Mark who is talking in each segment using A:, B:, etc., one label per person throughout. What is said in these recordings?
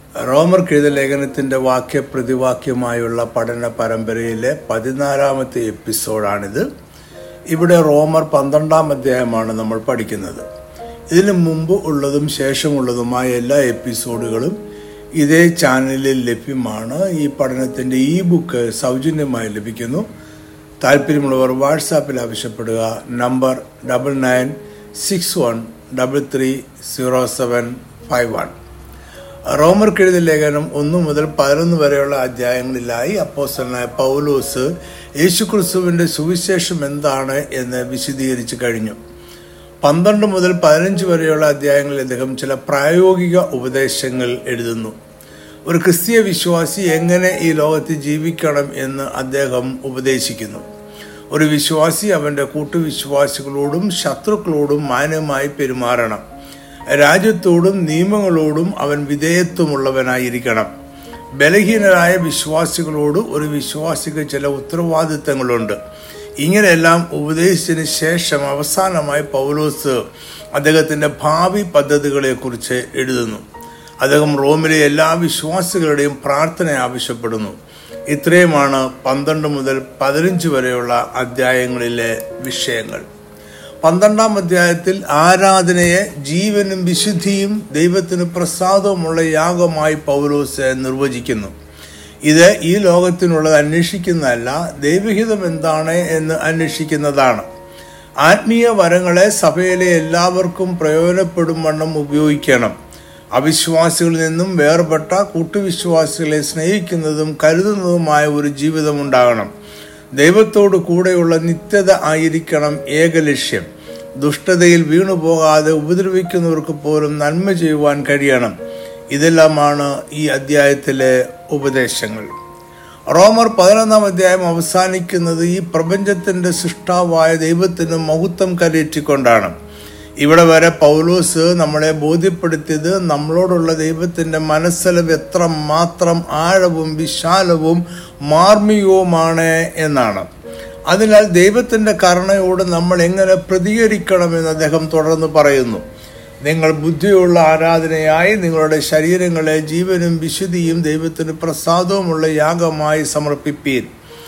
A: റോമർ കെഴുത ലേഖനത്തിൻ്റെ വാക്യപ്രതിവാക്യമായുള്ള പഠന പരമ്പരയിലെ പതിനാലാമത്തെ എപ്പിസോഡാണിത് ഇവിടെ റോമർ പന്ത്രണ്ടാം അധ്യായമാണ് നമ്മൾ പഠിക്കുന്നത് ഇതിനു മുമ്പ് ഉള്ളതും ശേഷമുള്ളതുമായ എല്ലാ എപ്പിസോഡുകളും ഇതേ ചാനലിൽ ലഭ്യമാണ് ഈ പഠനത്തിൻ്റെ ഈ ബുക്ക് സൗജന്യമായി ലഭിക്കുന്നു താല്പര്യമുള്ളവർ വാട്സാപ്പിൽ ആവശ്യപ്പെടുക number double nine six one double three zero seven five one റോമർക്കെഴുത ലേഖനം ഒന്ന് മുതൽ പതിനൊന്ന് വരെയുള്ള അധ്യായങ്ങളിലായി അപ്പോസ്റ്റലനായ പൗലോസ് യേശുക്രിസ്തുവിന്റെ സുവിശേഷം എന്താണ് എന്ന് വിശദീകരിച്ചു കഴിഞ്ഞു പന്ത്രണ്ട് മുതൽ പതിനഞ്ച് വരെയുള്ള അധ്യായങ്ങളിൽ അദ്ദേഹം ചില പ്രായോഗിക ഉപദേശങ്ങൾ എഴുതുന്നു ഒരു ക്രിസ്തീയ വിശ്വാസി എങ്ങനെ ഈ ലോകത്ത് ജീവിക്കണം എന്ന് അദ്ദേഹം ഉപദേശിക്കുന്നു ഒരു വിശ്വാസി അവന്റെ കൂട്ടുവിശ്വാസികളോടും ശത്രുക്കളോടും മാന്യമായി പെരുമാറണം രാജ്യത്തോടും നിയമങ്ങളോടും അവൻ വിധേയത്വമുള്ളവനായിരിക്കണം ബലഹീനരായ വിശ്വാസികളോട് ഒരു വിശ്വാസിക്ക് ചില ഉത്തരവാദിത്തങ്ങളുണ്ട് ഇങ്ങനെയെല്ലാം ഉപദേശിച്ചതിന് ശേഷം അവസാനമായി പൗലോസ് അദ്ദേഹത്തിന്റെ ഭാവി പദ്ധതികളെക്കുറിച്ച് എഴുതുന്നു അദ്ദേഹം റോമിലെ എല്ലാ വിശ്വാസികളുടെയും പ്രാർത്ഥന ആവശ്യപ്പെടുന്നു ഇത്രയുമാണ് പന്ത്രണ്ട് മുതൽ പതിനഞ്ച് വരെയുള്ള അധ്യായങ്ങളിലെ വിഷയങ്ങൾ പന്ത്രണ്ടാം അധ്യായത്തിൽ ആരാധനയെ ജീവനും വിശുദ്ധിയും ദൈവത്തിന് പ്രസാദവുമുള്ള യാഗമായി പൗലോസ് നിർവചിക്കുന്നു ഇത് ഈ ലോകത്തിനുള്ളത് അന്വേഷിക്കുന്നതല്ല ദൈവഹിതം എന്താണ് എന്ന് അന്വേഷിക്കുന്നതാണ് ആത്മീയ വരങ്ങളെ സഭയിലെ എല്ലാവർക്കും പ്രയോജനപ്പെടും വണ്ണം ഉപയോഗിക്കണം അവിശ്വാസികളിൽ നിന്നും വേർപെട്ട കൂട്ടുവിശ്വാസികളെ സ്നേഹിക്കുന്നതും കരുതുന്നതുമായ ഒരു ജീവിതം ഉണ്ടാകണം ദൈവത്തോട് കൂടെയുള്ള നിത്യത ആയിരിക്കണം ഏക ലക്ഷ്യം ദുഷ്ടതയിൽ വീണുപോകാതെ ഉപദ്രവിക്കുന്നവർക്ക് പോലും നന്മ ചെയ്യുവാൻ കഴിയണം ഇതെല്ലാമാണ് ഈ അധ്യായത്തിലെ ഉപദേശങ്ങൾ റോമർ പതിനൊന്നാം അധ്യായം അവസാനിക്കുന്നത് ഈ പ്രപഞ്ചത്തിന്റെ സൃഷ്ടാവായ ദൈവത്തിന് മഹത്വം കരയേറ്റിക്കൊണ്ടാണ് ഇവിടെ വരെ പൗലോസ് നമ്മളെ ബോധ്യപ്പെടുത്തിയത് നമ്മളോടുള്ള ദൈവത്തിന്റെ മനസ്സലം എത്ര മാത്രം ആഴവും വിശാലവും മാർമികവുമാണ് എന്നാണ് അതിനാൽ ദൈവത്തിന്റെ കരുണയോട് നമ്മൾ എങ്ങനെ പ്രതികരിക്കണമെന്ന് അദ്ദേഹം തുടർന്ന് പറയുന്നു നിങ്ങൾ ബുദ്ധിയുള്ള ആരാധനയായി നിങ്ങളുടെ ശരീരങ്ങളെ ജീവനും വിശുദ്ധിയും ദൈവത്തിന് പ്രസാദവുമുള്ള യാഗമായി സമർപ്പിപ്പീൻ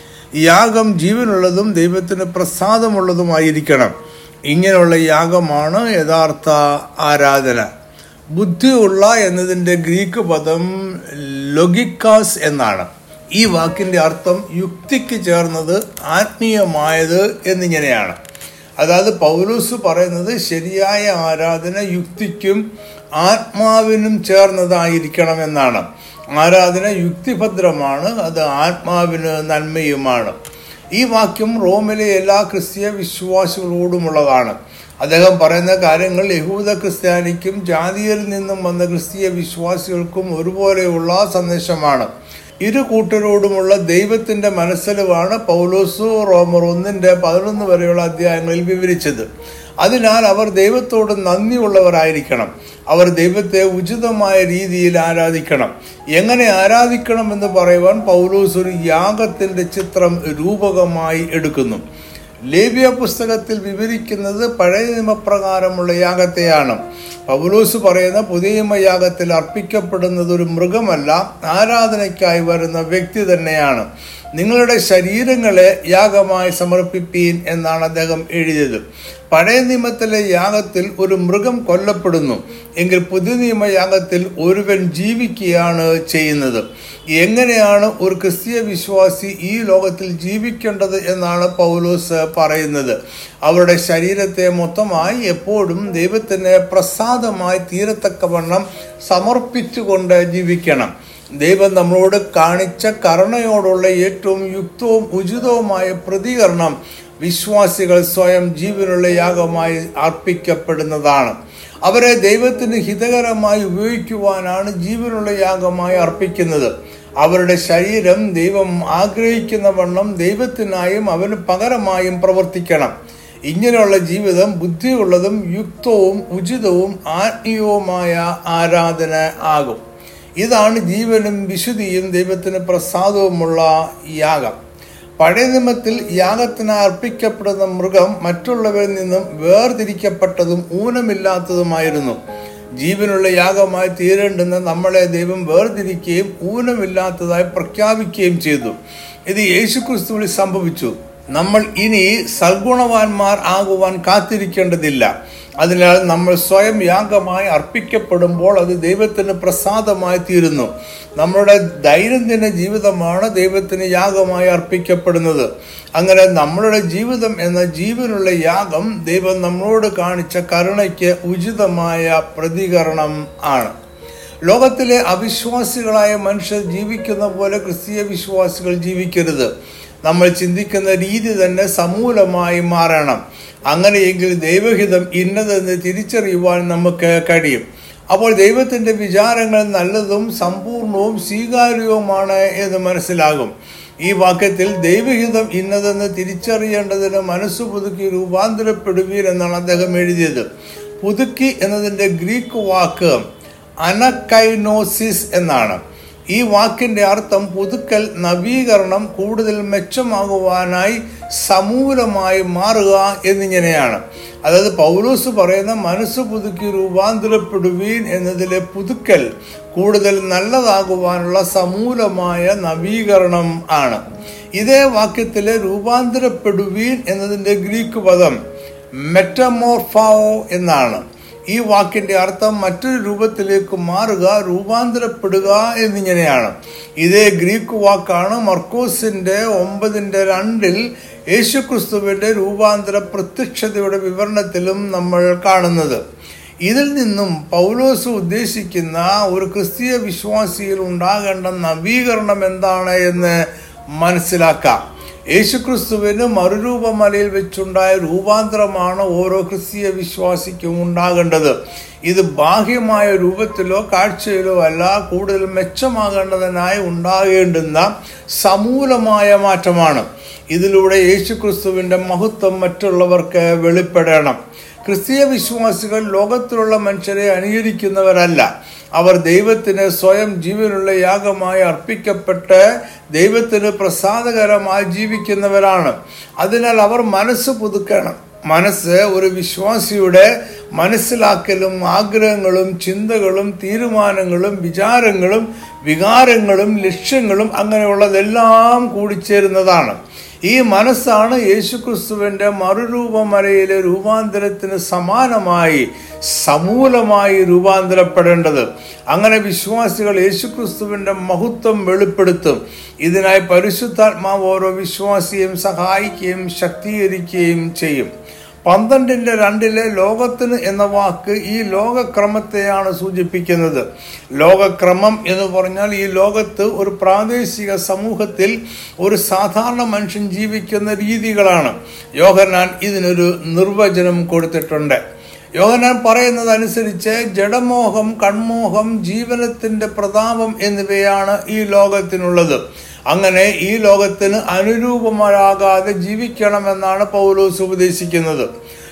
A: യാഗം ജീവനുള്ളതും ദൈവത്തിന് പ്രസാദമുള്ളതുമായിരിക്കണം ഇങ്ങനെയുള്ള യാഗമാണ് യഥാർത്ഥ ആരാധന ബുദ്ധിയുള്ള എന്നതിൻ്റെ ഗ്രീക്ക് പദം ലൊഗിക്കാസ് എന്നാണ് ഈ വാക്കിന്റെ അർത്ഥം യുക്തിക്ക് ചേർന്നത് ആത്മീയമായത് എന്നിങ്ങനെയാണ് അതായത് പൗലൂസ് പറയുന്നത് ശരിയായ ആരാധന യുക്തിക്കും ആത്മാവിനും ചേർന്നതായിരിക്കണം എന്നാണ് ആരാധന യുക്തിഭദ്രമാണ് അത് ആത്മാവിന് നന്മയുമാണ് ഈ വാക്യം റോമിലെ എല്ലാ ക്രിസ്തീയ വിശ്വാസികളോടുമുള്ളതാണ് അദ്ദേഹം പറയുന്ന കാര്യങ്ങൾ യഹൂദ ക്രിസ്ത്യാനിക്കും ജാതിയിൽ നിന്നും വന്ന ക്രിസ്തീയ വിശ്വാസികൾക്കും ഒരുപോലെയുള്ള സന്ദേശമാണ് ഇരു കൂട്ടരോടുമുള്ള ദൈവത്തിന്റെ മനസ്സലിവാണ് പൗലോസു റോമർ ഒന്നിന്റെ പതിനൊന്ന് വരെയുള്ള അധ്യായങ്ങളിൽ വിവരിച്ചത് അതിനാൽ അവർ ദൈവത്തോട് നന്ദിയുള്ളവരായിരിക്കണം അവർ ദൈവത്തെ ഉചിതമായ രീതിയിൽ ആരാധിക്കണം എങ്ങനെ ആരാധിക്കണം എന്ന് പറയുവാൻ പൗലോസ് ഒരു യാഗത്തിന്റെ ചിത്രം രൂപകമായി എടുക്കുന്നു ലേബിയ പുസ്തകത്തിൽ വിവരിക്കുന്നത് പഴയ നിയമപ്രകാരമുള്ള യാഗത്തെയാണ് പൗലോസ് പറയുന്ന പുതിയ നിയമയാഗത്തിൽ അർപ്പിക്കപ്പെടുന്നത് ഒരു മൃഗമല്ല ആരാധനയ്ക്കായി വരുന്ന വ്യക്തി തന്നെയാണ് നിങ്ങളുടെ ശരീരങ്ങളെ യാഗമായി സമർപ്പിപ്പീൻ എന്നാണ് അദ്ദേഹം എഴുതിയത് പഴയ നിയമത്തിലെ യാഗത്തിൽ ഒരു മൃഗം കൊല്ലപ്പെടുന്നു എങ്കിൽ പുതിയ നിയമയാഗത്തിൽ ഒരുവൻ ജീവിക്കുകയാണ് ചെയ്യുന്നത് എങ്ങനെയാണ് ഒരു ക്രിസ്തീയ വിശ്വാസി ഈ ലോകത്തിൽ ജീവിക്കേണ്ടത് എന്നാണ് പൗലോസ് പറയുന്നത് അവരുടെ ശരീരത്തെ മൊത്തമായി എപ്പോഴും ദൈവത്തിന് പ്രസാദമായി തീരത്തക്കവണ്ണം സമർപ്പിച്ചുകൊണ്ട് ജീവിക്കണം ദൈവം നമ്മളോട് കാണിച്ച കരുണയോടുള്ള ഏറ്റവും യുക്തവും ഉചിതവുമായ പ്രതികരണം വിശ്വാസികൾ സ്വയം ജീവനുള്ള യാഗമായി അർപ്പിക്കപ്പെടുന്നതാണ് അവരെ ദൈവത്തിന് ഹിതകരമായി ഉപയോഗിക്കുവാനാണ് ജീവനുള്ള യാഗമായി അർപ്പിക്കുന്നത് അവരുടെ ശരീരം ദൈവം ആഗ്രഹിക്കുന്ന വണ്ണം ദൈവത്തിനായും അവന് പകരമായും പ്രവർത്തിക്കണം ഇങ്ങനെയുള്ള ജീവിതം ബുദ്ധിയുള്ളതും യുക്തവും ഉചിതവും ആത്മീയവുമായ ആരാധന ആകും ഇതാണ് ജീവനും വിശുദ്ധിയും ദൈവത്തിന് പ്രസാദവുമുള്ള യാഗം പഴയ നിയമത്തിൽ യാഗത്തിന് അർപ്പിക്കപ്പെടുന്ന മൃഗം മറ്റുള്ളവരിൽ നിന്നും വേർതിരിക്കപ്പെട്ടതും ഊനമില്ലാത്തതുമായിരുന്നു ജീവനുള്ള യാഗമായി തീരേണ്ടുന്ന നമ്മളെ ദൈവം വേർതിരിക്കുകയും ഊനമില്ലാത്തതായി പ്രഖ്യാപിക്കുകയും ചെയ്തു ഇത് യേശുക്രിസ്തുവിൽ സംഭവിച്ചു നമ്മൾ ഇനി സൽഗുണവാന്മാർ ആകുവാൻ കാത്തിരിക്കേണ്ടതില്ല അതിനാൽ നമ്മൾ സ്വയം യാഗമായി അർപ്പിക്കപ്പെടുമ്പോൾ അത് ദൈവത്തിന് പ്രസാദമായി തീരുന്നു നമ്മളുടെ ദൈനംദിന ജീവിതമാണ് ദൈവത്തിന് യാഗമായി അർപ്പിക്കപ്പെടുന്നത് അങ്ങനെ നമ്മളുടെ ജീവിതം എന്ന ജീവനുള്ള യാഗം ദൈവം നമ്മളോട് കാണിച്ച കരുണയ്ക്ക് ഉചിതമായ പ്രതികരണം ആണ് ലോകത്തിലെ അവിശ്വാസികളായ മനുഷ്യർ ജീവിക്കുന്ന പോലെ ക്രിസ്തീയ വിശ്വാസികൾ ജീവിക്കരുത് നമ്മൾ ചിന്തിക്കുന്ന രീതി തന്നെ സമൂലമായി മാറണം അങ്ങനെയെങ്കിൽ ദൈവഹിതം ഇന്നതെന്ന് തിരിച്ചറിയുവാൻ നമുക്ക് കഴിയും അപ്പോൾ ദൈവത്തിന്റെ വിചാരങ്ങൾ നല്ലതും സമ്പൂർണവും സ്വീകാര്യവുമാണ് എന്ന് മനസ്സിലാകും ഈ വാക്യത്തിൽ ദൈവഹിതം ഇന്നതെന്ന് തിരിച്ചറിയേണ്ടതിന് മനസ്സ് പുതുക്കി രൂപാന്തരപ്പെടുവീർ എന്നാണ് അദ്ദേഹം എഴുതിയത് പുതുക്കി എന്നതിന്റെ ഗ്രീക്ക് വാക്ക് അനക്കൈനോസിസ് എന്നാണ് ഈ വാക്കിന്റെ അർത്ഥം പുതുക്കൽ നവീകരണം കൂടുതൽ മെച്ചമാകുവാനായി സമൂലമായി മാറുക എന്നിങ്ങനെയാണ് അതായത് പൗലോസ് പറയുന്ന മനസ്സ് പുതുക്കി രൂപാന്തരപ്പെടുവീൻ എന്നതിലെ പുതുക്കൽ കൂടുതൽ നല്ലതാകുവാനുള്ള സമൂലമായ നവീകരണം ആണ് ഇതേ വാക്യത്തിലെ രൂപാന്തരപ്പെടുവീൻ എന്നതിന്റെ ഗ്രീക്ക് പദം മെറ്റമോർഫാവോ എന്നാണ് ഈ വാക്കിന്റെ അർത്ഥം മറ്റൊരു രൂപത്തിലേക്ക് മാറുക രൂപാന്തരപ്പെടുക എന്നിങ്ങനെയാണ് ഇതേ ഗ്രീക്ക് വാക്കാണ് മർക്കോസിന്റെ ഒമ്പതിന്റെ രണ്ടിൽ യേശുക്രിസ്തുവിന്റെ രൂപാന്തര പ്രത്യക്ഷതയുടെ വിവരണത്തിലും നമ്മൾ കാണുന്നത് ഇതിൽ നിന്നും പൗലോസ് ഉദ്ദേശിക്കുന്ന ഒരു ക്രിസ്തീയ വിശ്വാസിയിൽ ഉണ്ടാകേണ്ട നവീകരണം എന്താണ് എന്ന് മനസ്സിലാക്കാം യേശുക്രിസ്തുവിന് മറുരൂപമലയിൽ വെച്ചുണ്ടായ രൂപാന്തരമാണ് ഓരോ ക്രിസ്തീയ വിശ്വാസിക്കും ഉണ്ടാകേണ്ടത് ഇത് ബാഹ്യമായ രൂപത്തിലോ കാഴ്ചയിലോ അല്ല കൂടുതൽ മെച്ചമാകേണ്ടതിനായി ഉണ്ടാകേണ്ടുന്ന സമൂലമായ മാറ്റമാണ് ഇതിലൂടെ യേശുക്രിസ്തുവിന്റെ മഹത്വം മറ്റുള്ളവർക്ക് വെളിപ്പെടണം ക്രിസ്തീയ വിശ്വാസികൾ ലോകത്തിലുള്ള മനുഷ്യരെ അനുകരിക്കുന്നവരല്ല അവർ ദൈവത്തിന് സ്വയം ജീവനുള്ള യാഗമായി അർപ്പിക്കപ്പെട്ട് ദൈവത്തിന് പ്രസാദകരമായി ജീവിക്കുന്നവരാണ് അതിനാൽ അവർ മനസ്സ് പുതുക്കണം മനസ്സ് ഒരു വിശ്വാസിയുടെ മനസ്സിലാക്കലും ആഗ്രഹങ്ങളും ചിന്തകളും തീരുമാനങ്ങളും വിചാരങ്ങളും വികാരങ്ങളും ലക്ഷ്യങ്ങളും അങ്ങനെയുള്ളതെല്ലാം കൂടിച്ചേരുന്നതാണ് ഈ മനസ്സാണ് യേശുക്രിസ്തുവിന്റെ മറുരൂപമലയിലെ രൂപാന്തരത്തിന് സമാനമായി സമൂലമായി രൂപാന്തരപ്പെടേണ്ടത് അങ്ങനെ വിശ്വാസികൾ യേശുക്രിസ്തുവിന്റെ മഹത്വം വെളിപ്പെടുത്തും ഇതിനായി പരിശുദ്ധാത്മാവ് ഓരോ വിശ്വാസിയെയും സഹായിക്കുകയും ശക്തീകരിക്കുകയും ചെയ്യും പന്ത്രണ്ടിന്റെ രണ്ടിലെ ലോകത്തിന് എന്ന വാക്ക് ഈ ലോകക്രമത്തെയാണ് സൂചിപ്പിക്കുന്നത് ലോകക്രമം എന്ന് പറഞ്ഞാൽ ഈ ലോകത്ത് ഒരു പ്രാദേശിക സമൂഹത്തിൽ ഒരു സാധാരണ മനുഷ്യൻ ജീവിക്കുന്ന രീതികളാണ് യോഹന്നാൻ ഇതിനൊരു നിർവചനം കൊടുത്തിട്ടുണ്ട് യോഹനാൻ പറയുന്നത് അനുസരിച്ച് ജഡമോഹം കൺമോഹം ജീവനത്തിന്റെ പ്രതാപം എന്നിവയാണ് ഈ ലോകത്തിനുള്ളത് അങ്ങനെ ഈ ലോകത്തിന് അനുരൂപമാകാതെ ജീവിക്കണമെന്നാണ് പൗലോസ് ഉപദേശിക്കുന്നത്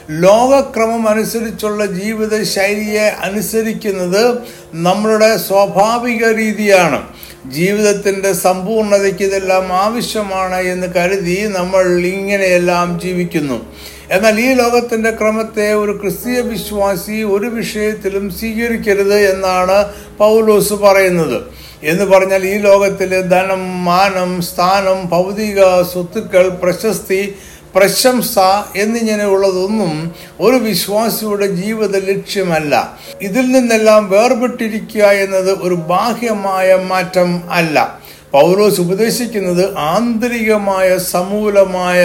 A: ലോകക്രമം അനുസരിച്ചുള്ള ജീവിത ശൈലിയെ അനുസരിക്കുന്നത് നമ്മളുടെ സ്വാഭാവിക രീതിയാണ് ജീവിതത്തിന്റെ സമ്പൂർണതയ്ക്ക് ഇതെല്ലാം ആവശ്യമാണ് എന്ന് കരുതി നമ്മൾ ഇങ്ങനെയെല്ലാം ജീവിക്കുന്നു എന്നാൽ ഈ ലോകത്തിന്റെ ക്രമത്തെ ഒരു ക്രിസ്തീയ വിശ്വാസി ഒരു വിഷയത്തിലും സ്വീകരിക്കരുത് എന്നാണ് പൗലോസ് പറയുന്നത് എന്ന് പറഞ്ഞാൽ ഈ ലോകത്തിലെ ധനം മാനം സ്ഥാനം ഭൗതിക സ്വത്തുക്കൾ പ്രശസ്തി പ്രശംസ എന്നിങ്ങനെയുള്ളതൊന്നും ഒരു വിശ്വാസിയുടെ ജീവിത ലക്ഷ്യമല്ല ഇതിൽ നിന്നെല്ലാം വേർപെട്ടിരിക്കുക എന്നത് ഒരു ബാഹ്യമായ മാറ്റം അല്ല പൗലോസ് ഉപദേശിക്കുന്നത് ആന്തരികമായ സമൂലമായ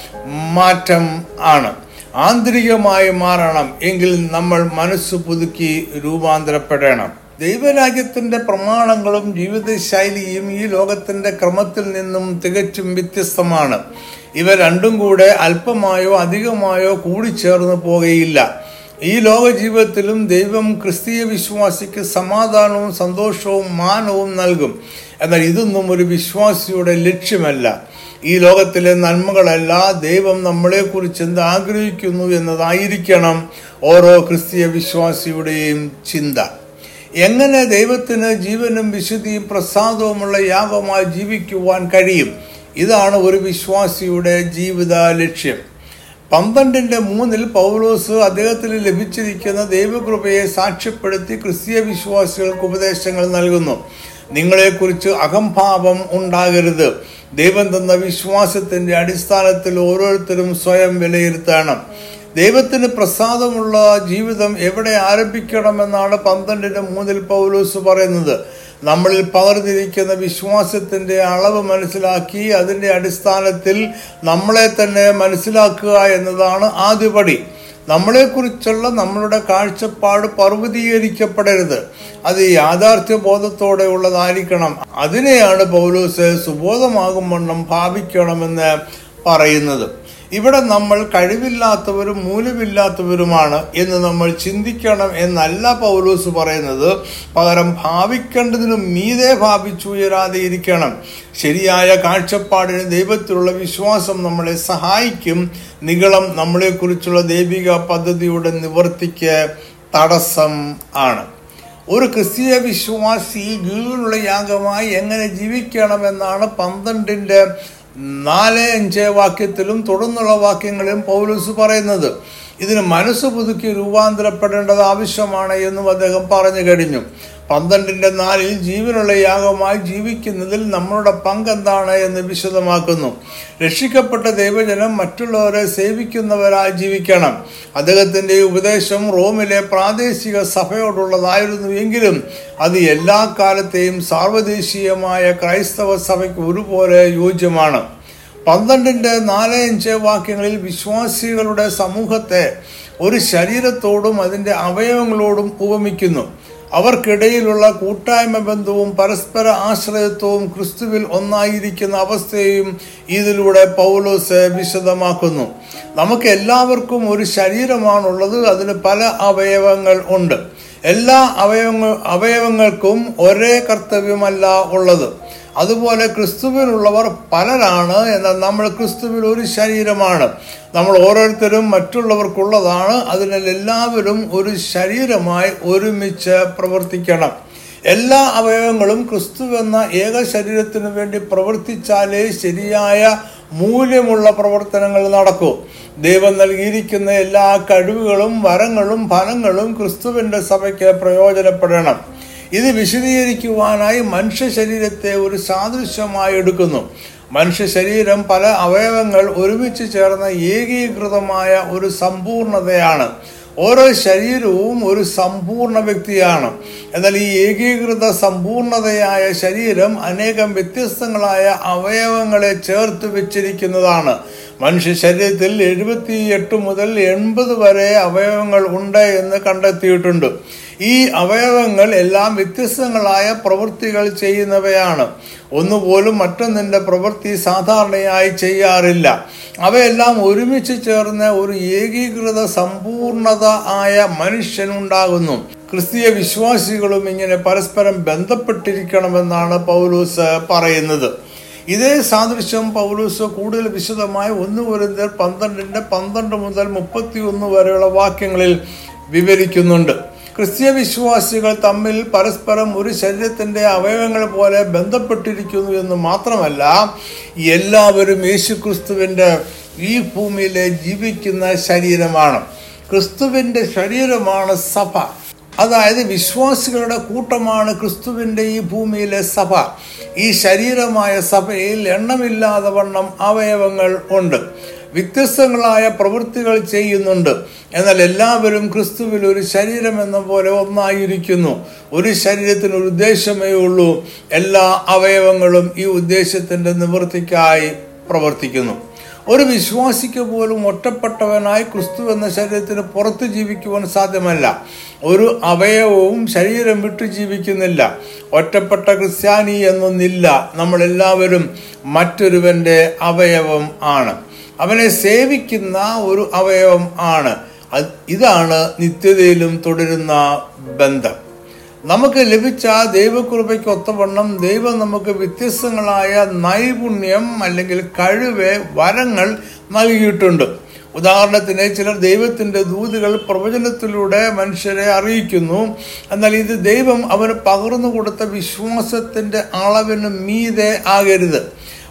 A: മാറ്റം ആണ് ആന്തരികമായി മാറണം എങ്കിൽ നമ്മൾ മനസ്സ് പുതുക്കി രൂപാന്തരപ്പെടണം ദൈവരാജ്യത്തിന്റെ പ്രമാണങ്ങളും ജീവിതശൈലിയും ഈ ലോകത്തിന്റെ ക്രമത്തിൽ നിന്നും തികച്ചും വ്യത്യസ്തമാണ് ഇവ രണ്ടും കൂടെ അല്പമായോ അധികമായോ കൂടിച്ചേർന്ന് പോകുകയില്ല ഈ ലോക ജീവിതത്തിലും ദൈവം ക്രിസ്തീയ വിശ്വാസിക്ക് സമാധാനവും സന്തോഷവും മാനവും നൽകും എന്നാൽ ഇതൊന്നും ഒരു വിശ്വാസിയുടെ ലക്ഷ്യമല്ല ഈ ലോകത്തിലെ നന്മകളല്ല ദൈവം നമ്മളെക്കുറിച്ച് എന്ത് ആഗ്രഹിക്കുന്നു എന്നതായിരിക്കണം ഓരോ ക്രിസ്തീയ വിശ്വാസിയുടെയും ചിന്ത എങ്ങനെ ദൈവത്തിന് ജീവനും വിശുദ്ധിയും പ്രസാദവുമുള്ള യാഗമായി ജീവിക്കുവാൻ കഴിയും ഇതാണ് ഒരു വിശ്വാസിയുടെ ജീവിത ലക്ഷ്യം പന്ത്രണ്ടിന്റെ മൂന്നിൽ പൗലോസ് അദ്ദേഹത്തിന് ലഭിച്ചിരിക്കുന്ന ദൈവകൃപയെ സാക്ഷ്യപ്പെടുത്തി ക്രിസ്തീയ വിശ്വാസികൾക്ക് ഉപദേശങ്ങൾ നൽകുന്നു നിങ്ങളെക്കുറിച്ച് അഹംഭാവം ഉണ്ടാകരുത് ദൈവം തന്ന വിശ്വാസത്തിന്റെ അടിസ്ഥാനത്തിൽ ഓരോരുത്തരും സ്വയം വിലയിരുത്തണം ദൈവത്തിന് പ്രസാദമുള്ള ജീവിതം എവിടെ ആരംഭിക്കണമെന്നാണ് പന്ത്രണ്ടിന് മൂന്നിൽ പൗലൂസ് പറയുന്നത് നമ്മളിൽ പകർന്നിരിക്കുന്ന വിശ്വാസത്തിന്റെ അളവ് മനസ്സിലാക്കി അതിന്റെ അടിസ്ഥാനത്തിൽ നമ്മളെ തന്നെ മനസ്സിലാക്കുക എന്നതാണ് ആദ്യപടി നമ്മളെക്കുറിച്ചുള്ള നമ്മളുടെ കാഴ്ചപ്പാട് പർവ്വതീകരിക്കപ്പെടരുത് അത് യാഥാർത്ഥ്യ ബോധത്തോടെ ഉള്ളതായിരിക്കണം അതിനെയാണ് പൗലൂസ് സുബോധമാകും വണ്ണം ഭാവിക്കണമെന്ന് പറയുന്നത് ഇവിടെ നമ്മൾ കഴിവില്ലാത്തവരും മൂല്യമില്ലാത്തവരുമാണ് എന്ന് നമ്മൾ ചിന്തിക്കണം എന്നല്ല പൗലൂസ് പറയുന്നത് പകരം ഭാവിക്കേണ്ടതിനും മീതെ ഭാവിച്ചുയരാതെ ഇരിക്കണം ശരിയായ കാഴ്ചപ്പാടിന് ദൈവത്തിലുള്ള വിശ്വാസം നമ്മളെ സഹായിക്കും നികളം നമ്മളെക്കുറിച്ചുള്ള ദൈവിക പദ്ധതിയുടെ നിവർത്തിക്ക് തടസ്സം ആണ് ഒരു ക്രിസ്തീയ വിശ്വാസി ജീവനുള്ള യാഗമായി എങ്ങനെ ജീവിക്കണമെന്നാണ് പന്ത്രണ്ടിന്റെ നാല് അഞ്ച് വാക്യത്തിലും തുടർന്നുള്ള വാക്യങ്ങളിലും പൗലൂസ് പറയുന്നത് ഇതിന് മനസ്സ് പുതുക്കി രൂപാന്തരപ്പെടേണ്ടത് ആവശ്യമാണ് എന്നും അദ്ദേഹം പറഞ്ഞു കഴിഞ്ഞു പന്ത്രണ്ടിന്റെ നാലിൽ ജീവനുള്ള യാഗമായി ജീവിക്കുന്നതിൽ നമ്മളുടെ പങ്ക് എന്താണ് എന്ന് വിശദമാക്കുന്നു രക്ഷിക്കപ്പെട്ട ദൈവജനം മറ്റുള്ളവരെ സേവിക്കുന്നവരായി ജീവിക്കണം അദ്ദേഹത്തിന്റെ ഉപദേശം റോമിലെ പ്രാദേശിക സഭയോടുള്ളതായിരുന്നു എങ്കിലും അത് എല്ലാ കാലത്തെയും സാർവദേശീയമായ ക്രൈസ്തവ സഭയ്ക്ക് ഒരുപോലെ യോജ്യമാണ് പന്ത്രണ്ടിന്റെ നാല് അഞ്ച് വാക്യങ്ങളിൽ വിശ്വാസികളുടെ സമൂഹത്തെ ഒരു ശരീരത്തോടും അതിന്റെ അവയവങ്ങളോടും ഉപമിക്കുന്നു അവർക്കിടയിലുള്ള കൂട്ടായ്മ ബന്ധവും പരസ്പര ആശ്രയത്വവും ക്രിസ്തുവിൽ ഒന്നായിരിക്കുന്ന അവസ്ഥയും ഇതിലൂടെ പൗലോസ് വിശദമാക്കുന്നു നമുക്ക് എല്ലാവർക്കും ഒരു ശരീരമാണുള്ളത് അതിന് പല അവയവങ്ങൾ ഉണ്ട് എല്ലാ അവയവങ്ങൾ അവയവങ്ങൾക്കും ഒരേ കർത്തവ്യമല്ല ഉള്ളത് അതുപോലെ ക്രിസ്തുവിനുള്ളവർ പലരാണ് എന്നാൽ നമ്മൾ ക്രിസ്തുവിൽ ഒരു ശരീരമാണ് നമ്മൾ ഓരോരുത്തരും മറ്റുള്ളവർക്കുള്ളതാണ് അതിനാൽ എല്ലാവരും ഒരു ശരീരമായി ഒരുമിച്ച് പ്രവർത്തിക്കണം എല്ലാ അവയവങ്ങളും ക്രിസ്തു എന്ന ഏക ശരീരത്തിനു വേണ്ടി പ്രവർത്തിച്ചാലേ ശരിയായ മൂല്യമുള്ള പ്രവർത്തനങ്ങൾ നടക്കൂ ദൈവം നൽകിയിരിക്കുന്ന എല്ലാ കഴിവുകളും വരങ്ങളും ഫലങ്ങളും ക്രിസ്തുവിന്റെ സഭയ്ക്ക് പ്രയോജനപ്പെടണം ഇത് വിശദീകരിക്കുവാനായി മനുഷ്യ ശരീരത്തെ ഒരു സാദൃശ്യമായി എടുക്കുന്നു മനുഷ്യ ശരീരം പല അവയവങ്ങൾ ഒരുമിച്ച് ചേർന്ന ഏകീകൃതമായ ഒരു സമ്പൂർണതയാണ് ഓരോ ശരീരവും ഒരു സമ്പൂർണ്ണ വ്യക്തിയാണ് എന്നാൽ ഈ ഏകീകൃത സമ്പൂർണതയായ ശരീരം അനേകം വ്യത്യസ്തങ്ങളായ അവയവങ്ങളെ ചേർത്ത് വെച്ചിരിക്കുന്നതാണ് മനുഷ്യ ശരീരത്തിൽ എഴുപത്തി എട്ട് മുതൽ എൺപത് വരെ അവയവങ്ങൾ ഉണ്ട് എന്ന് കണ്ടെത്തിയിട്ടുണ്ട് ഈ അവയവങ്ങൾ എല്ലാം വ്യത്യസ്തങ്ങളായ പ്രവൃത്തികൾ ചെയ്യുന്നവയാണ് ഒന്നുപോലും മറ്റൊന്നിന്റെ പ്രവൃത്തി സാധാരണയായി ചെയ്യാറില്ല അവയെല്ലാം ഒരുമിച്ച് ചേർന്ന് ഒരു ഏകീകൃത സമ്പൂർണത ആയ മനുഷ്യനുണ്ടാകുന്നു ക്രിസ്തീയ വിശ്വാസികളും ഇങ്ങനെ പരസ്പരം ബന്ധപ്പെട്ടിരിക്കണമെന്നാണ് പൗലൂസ് പറയുന്നത് ഇതേ സാദൃശ്യം പൗലൂസ് കൂടുതൽ വിശദമായി ഒന്ന് കുരുന്തർ പന്ത്രണ്ടിന്റെ പന്ത്രണ്ട് മുതൽ മുപ്പത്തി ഒന്ന് വരെയുള്ള വാക്യങ്ങളിൽ വിവരിക്കുന്നുണ്ട് ക്രിസ്തീയ വിശ്വാസികൾ തമ്മിൽ പരസ്പരം ഒരു ശരീരത്തിന്റെ അവയവങ്ങൾ പോലെ ബന്ധപ്പെട്ടിരിക്കുന്നു എന്ന് മാത്രമല്ല എല്ലാവരും യേശു ക്രിസ്തുവിന്റെ ഈ ഭൂമിയിലെ ജീവിക്കുന്ന ശരീരമാണ് ക്രിസ്തുവിന്റെ ശരീരമാണ് സഭ അതായത് വിശ്വാസികളുടെ കൂട്ടമാണ് ക്രിസ്തുവിന്റെ ഈ ഭൂമിയിലെ സഭ ഈ ശരീരമായ സഭയിൽ എണ്ണമില്ലാതെ വണ്ണം അവയവങ്ങൾ ഉണ്ട് വ്യത്യസ്തങ്ങളായ പ്രവൃത്തികൾ ചെയ്യുന്നുണ്ട് എന്നാൽ എല്ലാവരും ക്രിസ്തുവിൽ ഒരു ശരീരം എന്ന പോലെ ഒന്നായിരിക്കുന്നു ഒരു ശരീരത്തിന് ഒരു ഉദ്ദേശമേ ഉള്ളൂ എല്ലാ അവയവങ്ങളും ഈ ഉദ്ദേശത്തിന്റെ നിവൃത്തിക്കായി പ്രവർത്തിക്കുന്നു ഒരു വിശ്വാസിക്ക് പോലും ഒറ്റപ്പെട്ടവനായി ക്രിസ്തു എന്ന ശരീരത്തിന് പുറത്ത് ജീവിക്കുവാൻ സാധ്യമല്ല ഒരു അവയവവും ശരീരം വിട്ടു ജീവിക്കുന്നില്ല ഒറ്റപ്പെട്ട ക്രിസ്ത്യാനി എന്നൊന്നില്ല നമ്മളെല്ലാവരും മറ്റൊരുവന്റെ അവയവം ആണ് അവനെ സേവിക്കുന്ന ഒരു അവയവം ആണ് ഇതാണ് നിത്യതയിലും തുടരുന്ന ബന്ധം നമുക്ക് ലഭിച്ച ദൈവകൃപയ്ക്ക് ഒത്തവണ്ണം ദൈവം നമുക്ക് വ്യത്യസ്തങ്ങളായ നൈപുണ്യം അല്ലെങ്കിൽ കഴിവ് വരങ്ങൾ നൽകിയിട്ടുണ്ട് ഉദാഹരണത്തിന് ചിലർ ദൈവത്തിന്റെ ദൂതുകൾ പ്രവചനത്തിലൂടെ മനുഷ്യരെ അറിയിക്കുന്നു എന്നാൽ ഇത് ദൈവം അവന് പകർന്നു കൊടുത്ത വിശ്വാസത്തിന്റെ അളവിന് മീതെ ആകരുത്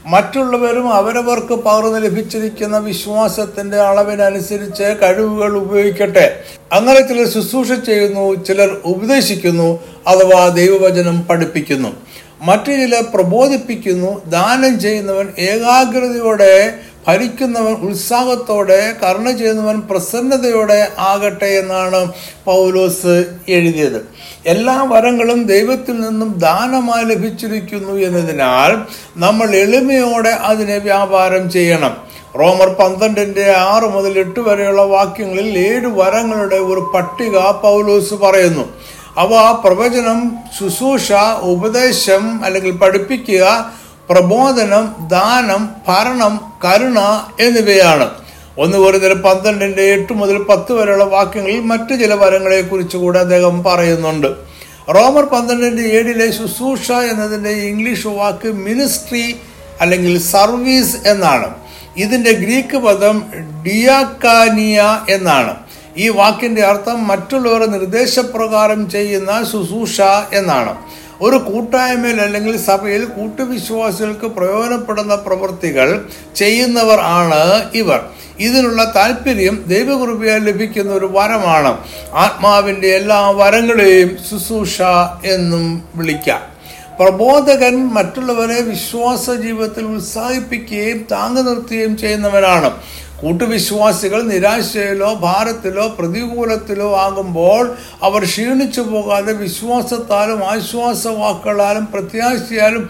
A: മറ്റുള്ളവരും അവരവർക്ക് പകർന്നു ലഭിച്ചിരിക്കുന്ന വിശ്വാസത്തിന്റെ അളവിനനുസരിച്ച് കഴിവുകൾ ഉപയോഗിക്കട്ടെ അങ്ങനെ ചിലർ ശുശ്രൂഷ ചെയ്യുന്നു ചിലർ ഉപദേശിക്കുന്നു അഥവാ ദൈവവചനം പഠിപ്പിക്കുന്നു മറ്റു ചിലർ പ്രബോധിപ്പിക്കുന്നു ദാനം ചെയ്യുന്നവൻ ഏകാഗ്രതയോടെ ഭരിക്കുന്നവൻ ഉത്സാഹത്തോടെ കരുണ ചെയ്യുന്നവൻ പ്രസന്നതയോടെ ആകട്ടെ എന്നാണ് പൗലോസ് എഴുതിയത് എല്ലാ വരങ്ങളും ദൈവത്തിൽ നിന്നും ദാനമായി ലഭിച്ചിരിക്കുന്നു എന്നതിനാൽ നമ്മൾ എളിമയോടെ അതിനെ വ്യാപാരം ചെയ്യണം റോമർ പന്ത്രണ്ടിന്റെ ആറ് മുതൽ എട്ട് വരെയുള്ള വാക്യങ്ങളിൽ ഏഴ് വരങ്ങളുടെ ഒരു പട്ടിക പൗലോസ് പറയുന്നു അവ പ്രവചനം ശുശ്രൂഷ ഉപദേശം അല്ലെങ്കിൽ പഠിപ്പിക്കുക പ്രബോധനം ദാനം ഭരണം കരുണ എന്നിവയാണ് ഒന്ന് വെറുതെ പന്ത്രണ്ടിന്റെ എട്ട് മുതൽ പത്ത് വരെയുള്ള വാക്യങ്ങളിൽ മറ്റു ചില വരങ്ങളെ കുറിച്ച് കൂടെ അദ്ദേഹം പറയുന്നുണ്ട് റോമർ പന്ത്രണ്ടിന്റെ ഏഴിലെ ശുശ്രൂഷ എന്നതിന്റെ ഇംഗ്ലീഷ് വാക്ക് മിനിസ്ട്രി അല്ലെങ്കിൽ സർവീസ് എന്നാണ് ഇതിന്റെ ഗ്രീക്ക് പദം ഡിയാക്കാനിയ എന്നാണ് ഈ വാക്കിന്റെ അർത്ഥം മറ്റുള്ളവർ നിർദ്ദേശപ്രകാരം ചെയ്യുന്ന ശുശ്രൂഷ എന്നാണ് ഒരു കൂട്ടായ്മയിൽ അല്ലെങ്കിൽ സഭയിൽ കൂട്ടുവിശ്വാസികൾക്ക് പ്രയോജനപ്പെടുന്ന പ്രവൃത്തികൾ ചെയ്യുന്നവർ ആണ് ഇവർ ഇതിനുള്ള താല്പര്യം ദൈവകൃപയാൽ ലഭിക്കുന്ന ഒരു വരമാണ് ആത്മാവിന്റെ എല്ലാ വരങ്ങളെയും ശുശ്രൂഷ എന്നും വിളിക്കാം പ്രബോധകൻ മറ്റുള്ളവരെ വിശ്വാസ ജീവിതത്തിൽ ഉത്സാഹിപ്പിക്കുകയും താങ്ങു നിർത്തുകയും ചെയ്യുന്നവനാണ് കൂട്ടുവിശ്വാസികൾ നിരാശയിലോ ഭാരത്തിലോ പ്രതികൂലത്തിലോ ആകുമ്പോൾ അവർ ക്ഷീണിച്ചു പോകാതെ വിശ്വാസത്താലും ആശ്വാസവാക്കുകളാലും പ്രത്യാശയാലും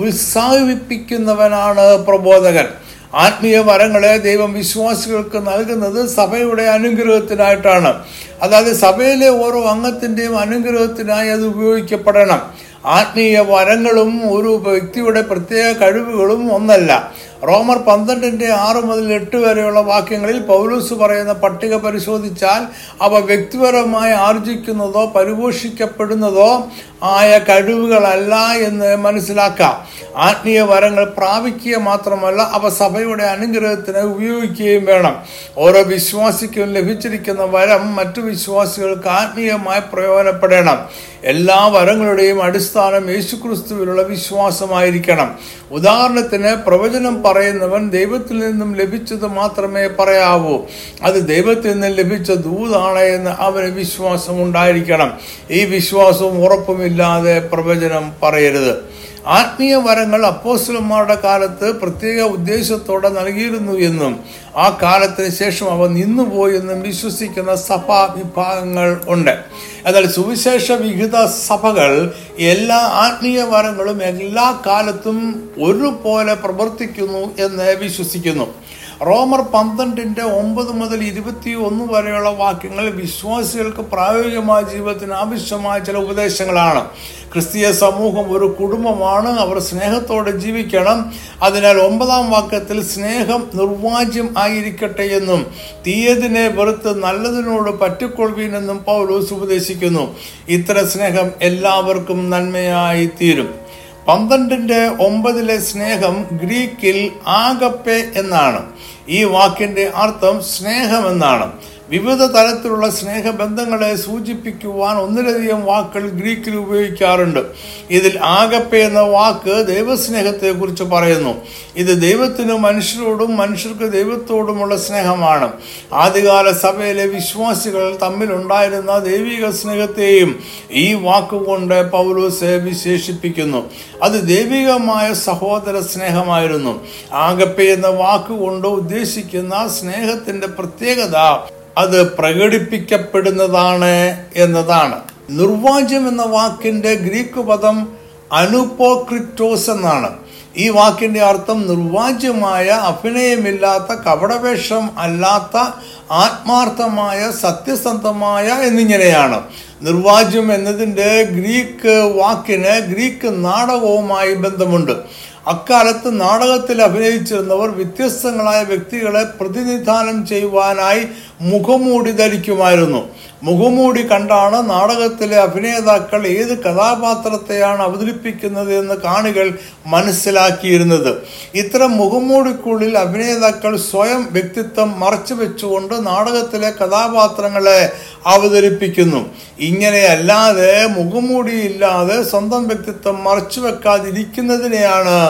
A: ഉത്സാഹിപ്പിക്കുന്നവനാണ് പ്രബോധകൻ ആത്മീയ വരങ്ങളെ ദൈവം വിശ്വാസികൾക്ക് നൽകുന്നത് സഭയുടെ അനുഗ്രഹത്തിനായിട്ടാണ് അതായത് സഭയിലെ ഓരോ അംഗത്തിൻ്റെയും അനുഗ്രഹത്തിനായി അത് ഉപയോഗിക്കപ്പെടണം ആത്മീയ വരങ്ങളും ഒരു വ്യക്തിയുടെ പ്രത്യേക കഴിവുകളും ഒന്നല്ല റോമർ പന്ത്രണ്ടിന്റെ ആറ് മുതൽ എട്ട് വരെയുള്ള വാക്യങ്ങളിൽ പൗലൂസ് പറയുന്ന പട്ടിക പരിശോധിച്ചാൽ അവ വ്യക്തിപരമായി ആർജിക്കുന്നതോ പരിപോഷിക്കപ്പെടുന്നതോ ആയ കഴിവുകളല്ല എന്ന് മനസ്സിലാക്കാം ആത്മീയ വരങ്ങൾ പ്രാപിക്കുക മാത്രമല്ല അവ സഭയുടെ അനുഗ്രഹത്തിന് ഉപയോഗിക്കുകയും വേണം ഓരോ വിശ്വാസിക്കും ലഭിച്ചിരിക്കുന്ന വരം മറ്റു വിശ്വാസികൾക്ക് ആത്മീയമായി പ്രയോജനപ്പെടണം എല്ലാ വരങ്ങളുടെയും അടിസ്ഥാനം യേശുക്രിസ്തുവിലുള്ള വിശ്വാസമായിരിക്കണം ഉദാഹരണത്തിന് പ്രവചനം പറയുന്നവൻ ദൈവത്തിൽ നിന്നും ലഭിച്ചത് മാത്രമേ പറയാവൂ അത് ദൈവത്തിൽ നിന്നും ലഭിച്ച ദൂതാണ് എന്ന് അവന് വിശ്വാസം ഉണ്ടായിരിക്കണം ഈ വിശ്വാസവും ഉറപ്പുമില്ലാതെ പ്രവചനം പറയരുത് ആത്മീയ വരങ്ങൾ അപ്പോസ്റ്റലന്മാരുടെ കാലത്ത് പ്രത്യേക ഉദ്ദേശത്തോടെ നൽകിയിരുന്നു എന്നും ആ കാലത്തിന് ശേഷം അവ നിന്നുപോയി എന്നും വിശ്വസിക്കുന്ന സഭാ വിഭാഗങ്ങൾ ഉണ്ട് എന്നാൽ സുവിശേഷ വിഹിത സഭകൾ എല്ലാ ആത്മീയ വരങ്ങളും എല്ലാ കാലത്തും ഒരുപോലെ പ്രവർത്തിക്കുന്നു എന്ന് വിശ്വസിക്കുന്നു റോമർ പന്ത്രണ്ടിന്റെ ഒമ്പത് മുതൽ ഇരുപത്തി ഒന്ന് വരെയുള്ള വാക്യങ്ങൾ വിശ്വാസികൾക്ക് പ്രായോഗികമായ ജീവിതത്തിന് ആവശ്യമായ ചില ഉപദേശങ്ങളാണ് ക്രിസ്തീയ സമൂഹം ഒരു കുടുംബമാണ് അവർ സ്നേഹത്തോടെ ജീവിക്കണം അതിനാൽ ഒമ്പതാം വാക്യത്തിൽ സ്നേഹം നിർവാജ്യം ആയിരിക്കട്ടെ എന്നും തീയതിനെ വെറുത്ത് നല്ലതിനോട് പറ്റിക്കൊള്ളുവീനെന്നും പൗലോസ് ഉപദേശിക്കുന്നു ഇത്തരം സ്നേഹം എല്ലാവർക്കും നന്മയായി തീരും പന്ത്രണ്ടിന്റെ ഒമ്പതിലെ സ്നേഹം ഗ്രീക്കിൽ ആഗപ്പെ എന്നാണ് ഈ വാക്കിന്റെ അർത്ഥം സ്നേഹമെന്നാണ് വിവിധ തരത്തിലുള്ള സ്നേഹബന്ധങ്ങളെ സൂചിപ്പിക്കുവാൻ ഒന്നിലധികം വാക്കുകൾ ഗ്രീക്കിൽ ഉപയോഗിക്കാറുണ്ട് ഇതിൽ ആകപ്പെ എന്ന വാക്ക് ദൈവസ്നേഹത്തെ കുറിച്ച് പറയുന്നു ഇത് ദൈവത്തിന് മനുഷ്യരോടും മനുഷ്യർക്ക് ദൈവത്തോടുമുള്ള സ്നേഹമാണ് ആദ്യകാല സഭയിലെ വിശ്വാസികൾ തമ്മിലുണ്ടായിരുന്ന ദൈവിക സ്നേഹത്തെയും ഈ വാക്കുകൊണ്ട് പൗലോസെ വിശേഷിപ്പിക്കുന്നു അത് ദൈവികമായ സഹോദര സ്നേഹമായിരുന്നു ആകപ്പെ എന്ന വാക്കുകൊണ്ട് ഉദ്ദേശിക്കുന്ന സ്നേഹത്തിന്റെ പ്രത്യേകത അത് പ്രകടിപ്പിക്കപ്പെടുന്നതാണ് എന്നതാണ് നിർവാജ്യം എന്ന വാക്കിന്റെ ഗ്രീക്ക് പദം അനുപോക്രിറ്റോസ് എന്നാണ് ഈ വാക്കിന്റെ അർത്ഥം നിർവാജ്യമായ അഭിനയമില്ലാത്ത കപടവേഷം അല്ലാത്ത ആത്മാർത്ഥമായ സത്യസന്ധമായ എന്നിങ്ങനെയാണ് നിർവാജ്യം എന്നതിൻ്റെ ഗ്രീക്ക് വാക്കിന് ഗ്രീക്ക് നാടകവുമായി ബന്ധമുണ്ട് അക്കാലത്ത് നാടകത്തിൽ അഭിനയിച്ചിരുന്നവർ വ്യത്യസ്തങ്ങളായ വ്യക്തികളെ പ്രതിനിധാനം ചെയ്യുവാനായി മുഖമൂടി ധരിക്കുമായിരുന്നു മുഖമൂടി കണ്ടാണ് നാടകത്തിലെ അഭിനേതാക്കൾ ഏത് കഥാപാത്രത്തെയാണ് അവതരിപ്പിക്കുന്നത് എന്ന് കാണികൾ മനസ്സിലാക്കിയിരുന്നത് ഇത്തരം മുഖമൂടിക്കുള്ളിൽ അഭിനേതാക്കൾ സ്വയം വ്യക്തിത്വം മറച്ചു വെച്ചുകൊണ്ട് നാടകത്തിലെ കഥാപാത്രങ്ങളെ അവതരിപ്പിക്കുന്നു ഇങ്ങനെയല്ലാതെ മുഖമൂടിയില്ലാതെ സ്വന്തം വ്യക്തിത്വം മറച്ചു വെക്കാതിരിക്കുന്നതിനെയാണ്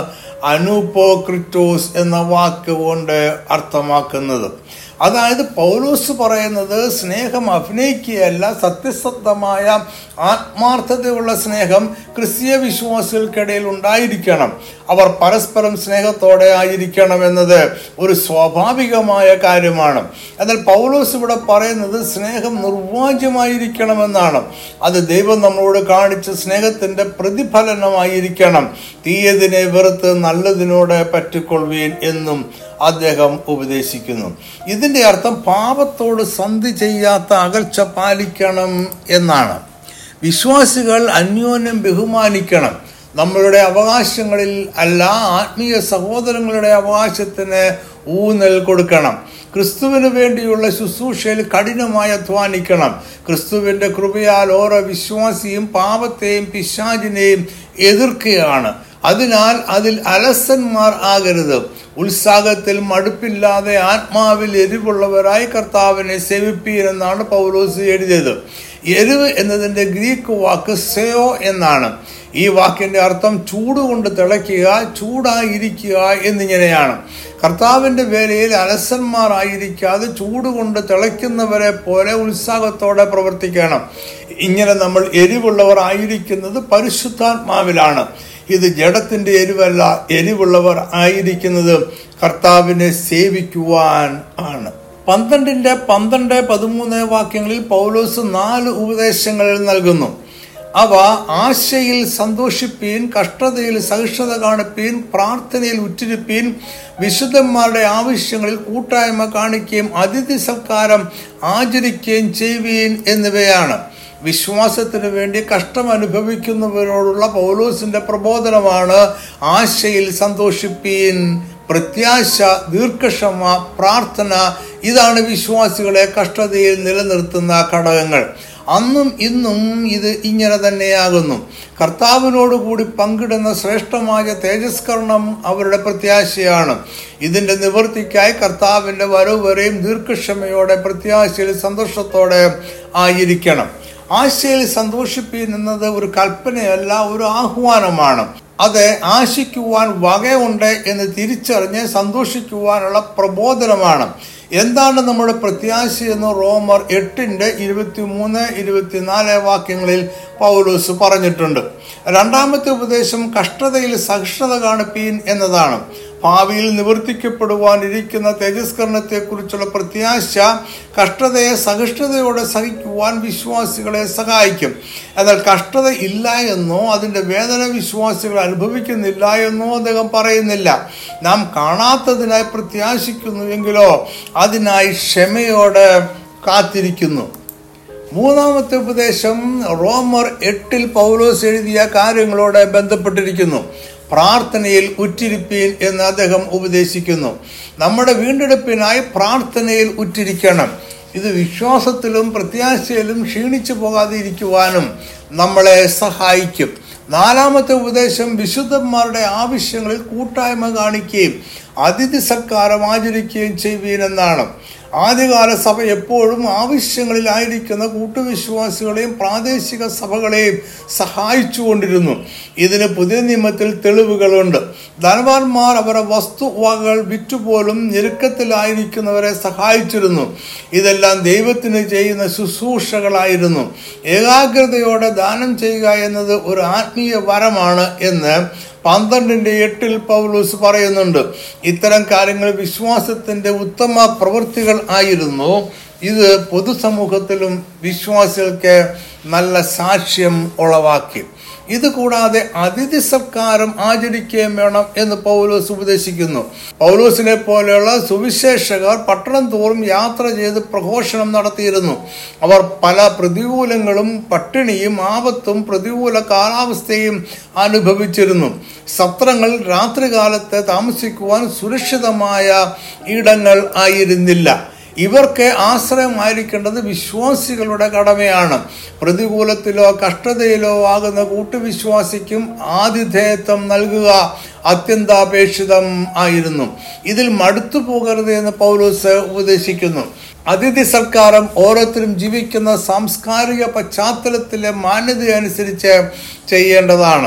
A: അനുപോക്രിറ്റോസ് എന്ന വാക്ക് കൊണ്ട് അർത്ഥമാക്കുന്നത് അതായത് പൗലോസ് പറയുന്നത് സ്നേഹം അഭിനയിക്കുകയല്ല സത്യസന്ധമായ ആത്മാർത്ഥതയുള്ള സ്നേഹം ക്രിസ്തീയ വിശ്വാസികൾക്കിടയിൽ ഉണ്ടായിരിക്കണം അവർ പരസ്പരം സ്നേഹത്തോടെ ആയിരിക്കണം എന്നത് ഒരു സ്വാഭാവികമായ കാര്യമാണ് എന്നാൽ പൗലോസ് ഇവിടെ പറയുന്നത് സ്നേഹം നിർവാജ്യമായിരിക്കണമെന്നാണ് അത് ദൈവം നമ്മളോട് കാണിച്ച സ്നേഹത്തിന്റെ പ്രതിഫലനമായിരിക്കണം തീയതിനെ വെറുത്ത് നല്ലതിനോട് പറ്റിക്കൊള്ളുവീൻ എന്നും അദ്ദേഹം ഉപദേശിക്കുന്നു ഇതിന്റെ അർത്ഥം പാപത്തോട് സന്ധി ചെയ്യാത്ത അകൽച്ച പാലിക്കണം എന്നാണ് വിശ്വാസികൾ അന്യോന്യം ബഹുമാനിക്കണം നമ്മളുടെ അവകാശങ്ങളിൽ അല്ല ആത്മീയ സഹോദരങ്ങളുടെ അവകാശത്തിന് ഊന്നൽ കൊടുക്കണം ക്രിസ്തുവിന് വേണ്ടിയുള്ള ശുശ്രൂഷയിൽ കഠിനമായി അധ്വാനിക്കണം ക്രിസ്തുവിന്റെ കൃപയാൽ ഓരോ വിശ്വാസിയും പാപത്തെയും പിശാചിനെയും എതിർക്കുകയാണ് അതിനാൽ അതിൽ അലസന്മാർ ആകരുത് ഉത്സാഹത്തിൽ മടുപ്പില്ലാതെ ആത്മാവിൽ എരിവുള്ളവരായി കർത്താവിനെ സേവിപ്പീൻ എന്നാണ് പൗലോസ് എഴുതിയത് എരിവ് എന്നതിൻ്റെ ഗ്രീക്ക് വാക്ക് സെയോ എന്നാണ് ഈ വാക്കിന്റെ അർത്ഥം ചൂടുകൊണ്ട് തിളയ്ക്കുക ചൂടായിരിക്കുക എന്നിങ്ങനെയാണ് കർത്താവിന്റെ വേലയിൽ അലസന്മാരായിരിക്കാതെ ചൂടുകൊണ്ട് തിളയ്ക്കുന്നവരെ പോലെ ഉത്സാഹത്തോടെ പ്രവർത്തിക്കണം ഇങ്ങനെ നമ്മൾ എരിവുള്ളവർ ആയിരിക്കുന്നത് പരിശുദ്ധാത്മാവിലാണ് ഇത് ജഡത്തിന്റെ എരിവല്ല എരിവുള്ളവർ ആയിരിക്കുന്നത് കർത്താവിനെ സേവിക്കുവാൻ ആണ് പന്ത്രണ്ടിന്റെ പന്ത്രണ്ട് പതിമൂന്ന് വാക്യങ്ങളിൽ പൗലോസ് നാല് ഉപദേശങ്ങൾ നൽകുന്നു അവ ആശയിൽ സന്തോഷിപ്പീൻ കഷ്ടതയിൽ സഹിഷ്ണുത കാണിപ്പീൻ പ്രാർത്ഥനയിൽ ഉറ്റിരിപ്പീൻ വിശുദ്ധന്മാരുടെ ആവശ്യങ്ങളിൽ കൂട്ടായ്മ കാണിക്കുകയും അതിഥി സൽക്കാരം ആചരിക്കുകയും ചെയ്യുവീൻ എന്നിവയാണ് വിശ്വാസത്തിന് വേണ്ടി കഷ്ടം അനുഭവിക്കുന്നവരോടുള്ള പൗലോസിന്റെ പ്രബോധനമാണ് ആശയിൽ സന്തോഷിപ്പീൻ പ്രത്യാശ ദീർഘക്ഷമ പ്രാർത്ഥന ഇതാണ് വിശ്വാസികളെ കഷ്ടതയിൽ നിലനിർത്തുന്ന ഘടകങ്ങൾ അന്നും ഇന്നും ഇത് ഇങ്ങനെ തന്നെയാകുന്നു കർത്താവിനോട് കൂടി പങ്കിടുന്ന ശ്രേഷ്ഠമായ തേജസ്കരണം അവരുടെ പ്രത്യാശയാണ് ഇതിന്റെ നിവൃത്തിക്കായി കർത്താവിന്റെ വരവ് വരെയും ദീർഘക്ഷമയോടെ പ്രത്യാശയിൽ സന്തോഷത്തോടെ ആയിരിക്കണം ആശയിൽ സന്തോഷിപ്പീൻ എന്നത് ഒരു കൽപ്പനയല്ല ഒരു ആഹ്വാനമാണ് അത് ആശിക്കുവാൻ വകയുണ്ട് എന്ന് തിരിച്ചറിഞ്ഞ് സന്തോഷിക്കുവാനുള്ള പ്രബോധനമാണ് എന്താണ് നമ്മുടെ പ്രത്യാശ എന്ന് റോമർ എട്ടിന്റെ ഇരുപത്തി മൂന്ന് ഇരുപത്തിനാല് വാക്യങ്ങളിൽ പൗലോസ് പറഞ്ഞിട്ടുണ്ട് രണ്ടാമത്തെ ഉപദേശം കഷ്ടതയിൽ സഹിഷ്ണുത കാണിപ്പീൻ എന്നതാണ് ഭാവിയിൽ നിവർത്തിക്കപ്പെടുവാനിരിക്കുന്ന തേജസ്കരണത്തെക്കുറിച്ചുള്ള പ്രത്യാശ കഷ്ടതയെ സഹിഷ്ണുതയോടെ സഹിക്കുവാൻ വിശ്വാസികളെ സഹായിക്കും എന്നാൽ കഷ്ടത ഇല്ല എന്നോ അതിൻ്റെ വേദന വിശ്വാസികൾ അനുഭവിക്കുന്നില്ല എന്നോ അദ്ദേഹം പറയുന്നില്ല നാം കാണാത്തതിനായി പ്രത്യാശിക്കുന്നുവെങ്കിലോ അതിനായി ക്ഷമയോടെ കാത്തിരിക്കുന്നു മൂന്നാമത്തെ ഉപദേശം റോമർ എട്ടിൽ പൗലോസ് എഴുതിയ കാര്യങ്ങളോട് ബന്ധപ്പെട്ടിരിക്കുന്നു പ്രാർത്ഥനയിൽ ഉറ്റിരിപ്പീൻ എന്ന് അദ്ദേഹം ഉപദേശിക്കുന്നു നമ്മുടെ വീണ്ടെടുപ്പിനായി പ്രാർത്ഥനയിൽ ഉറ്റിരിക്കണം ഇത് വിശ്വാസത്തിലും പ്രത്യാശയിലും ക്ഷീണിച്ചു പോകാതെ ഇരിക്കുവാനും നമ്മളെ സഹായിക്കും നാലാമത്തെ ഉപദേശം വിശുദ്ധന്മാരുടെ ആവശ്യങ്ങളിൽ കൂട്ടായ്മ കാണിക്കുകയും അതിഥി സൽക്കാരം ആചരിക്കുകയും ചെയ്യുവീനെന്നാണ് ആദ്യകാല സഭ എപ്പോഴും ആവശ്യങ്ങളിലായിരിക്കുന്ന കൂട്ടുവിശ്വാസികളെയും പ്രാദേശിക സഭകളെയും സഹായിച്ചുകൊണ്ടിരുന്നു ഇതിന് പുതിയ നിയമത്തിൽ തെളിവുകളുണ്ട് ധനവാന്മാർ അവരുടെ വസ്തുവകകൾ വിറ്റുപോലും ഞെരുക്കത്തിലായിരിക്കുന്നവരെ സഹായിച്ചിരുന്നു ഇതെല്ലാം ദൈവത്തിന് ചെയ്യുന്ന ശുശ്രൂഷകളായിരുന്നു ഏകാഗ്രതയോടെ ദാനം ചെയ്യുക എന്നത് ഒരു ആത്മീയ വരമാണ് എന്ന് പന്ത്രണ്ടിന്റെ എട്ടിൽ പൗലൂസ് പറയുന്നുണ്ട് ഇത്തരം കാര്യങ്ങൾ വിശ്വാസത്തിന്റെ ഉത്തമ പ്രവൃത്തികൾ ആയിരുന്നു ഇത് പൊതുസമൂഹത്തിലും വിശ്വാസികൾക്ക് നല്ല സാക്ഷ്യം ഉളവാക്കി ഇത് കൂടാതെ അതിഥി സൽക്കാരം ആചരിക്കുകയും വേണം എന്ന് പൗലോസ് ഉപദേശിക്കുന്നു പൗലോസിനെ പോലെയുള്ള സുവിശേഷകർ പട്ടണം തോറും യാത്ര ചെയ്ത് പ്രഘോഷണം നടത്തിയിരുന്നു അവർ പല പ്രതികൂലങ്ങളും പട്ടിണിയും ആപത്തും പ്രതികൂല കാലാവസ്ഥയും അനുഭവിച്ചിരുന്നു സത്രങ്ങൾ രാത്രികാലത്ത് താമസിക്കുവാൻ സുരക്ഷിതമായ ഇടങ്ങൾ ആയിരുന്നില്ല ഇവർക്ക് ആശ്രയമായിരിക്കേണ്ടത് വിശ്വാസികളുടെ കടമയാണ് പ്രതികൂലത്തിലോ കഷ്ടതയിലോ ആകുന്ന കൂട്ടുവിശ്വാസിക്കും ആതിഥേയത്വം നൽകുക അത്യന്താപേക്ഷിതം ആയിരുന്നു ഇതിൽ മടുത്തു പോകരുത് എന്ന് പൗലോസ് ഉപദേശിക്കുന്നു അതിഥി സൽക്കാരം ഓരോരുത്തരും ജീവിക്കുന്ന സാംസ്കാരിക പശ്ചാത്തലത്തിലെ മാന്യത അനുസരിച്ച് ചെയ്യേണ്ടതാണ്